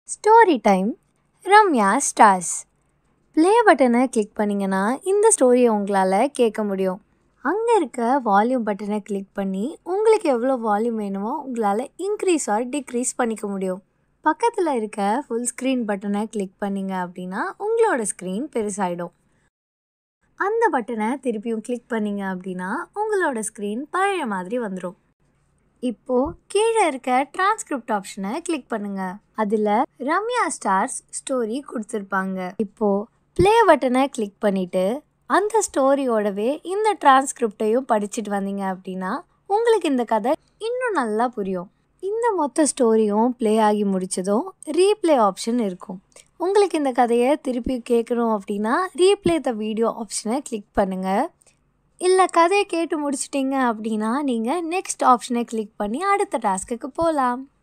story time Ramya stars play பட்டனை click பண்ணிங்கன்னா இந்த ஸ்டோரியை உங்களால் கேட்க முடியும் அங்கே இருக்க வால்யூம் பட்டனை கிளிக் பண்ணி உங்களுக்கு எவ்வளோ வால்யூம் வேணுமோ உங்களால் இன்க்ரீஸ் ஆர் டிக்ரீஸ் பண்ணிக்க முடியும் பக்கத்தில் இருக்க ஃபுல் ஸ்க்ரீன் பட்டனை கிளிக் பண்ணிங்க அப்படின்னா உங்களோட ஸ்க்ரீன் பெருசாயிடும் அந்த பட்டனை திருப்பியும் கிளிக் பண்ணிங்க அப்படின்னா உங்களோட ஸ்க்ரீன் பழைய மாதிரி வந்துடும் இப்போது கீழே இருக்க டிரான்ஸ்கிரிப்ட் ஆப்ஷனை கிளிக் பண்ணுங்க அதில் ரம்யா ஸ்டார்ஸ் ஸ்டோரி கொடுத்துருப்பாங்க இப்போது ப்ளே பட்டனை கிளிக் பண்ணிவிட்டு அந்த ஸ்டோரியோடவே இந்த டிரான்ஸ்கிரிப்டையும் படிச்சுட்டு வந்தீங்க அப்படின்னா உங்களுக்கு இந்த கதை இன்னும் நல்லா புரியும் இந்த மொத்த ஸ்டோரியும் ப்ளே ஆகி முடிச்சதும் ரீப்ளே ஆப்ஷன் இருக்கும் உங்களுக்கு இந்த கதையை திருப்பி கேட்கணும் அப்படின்னா ரீப்ளே த வீடியோ ஆப்ஷனை கிளிக் பண்ணுங்கள் இல்லை கதையை கேட்டு முடிச்சிட்டிங்க அப்படின்னா நீங்கள் நெக்ஸ்ட் ஆப்ஷனை கிளிக் பண்ணி அடுத்த டாஸ்க்குக்கு போகலாம்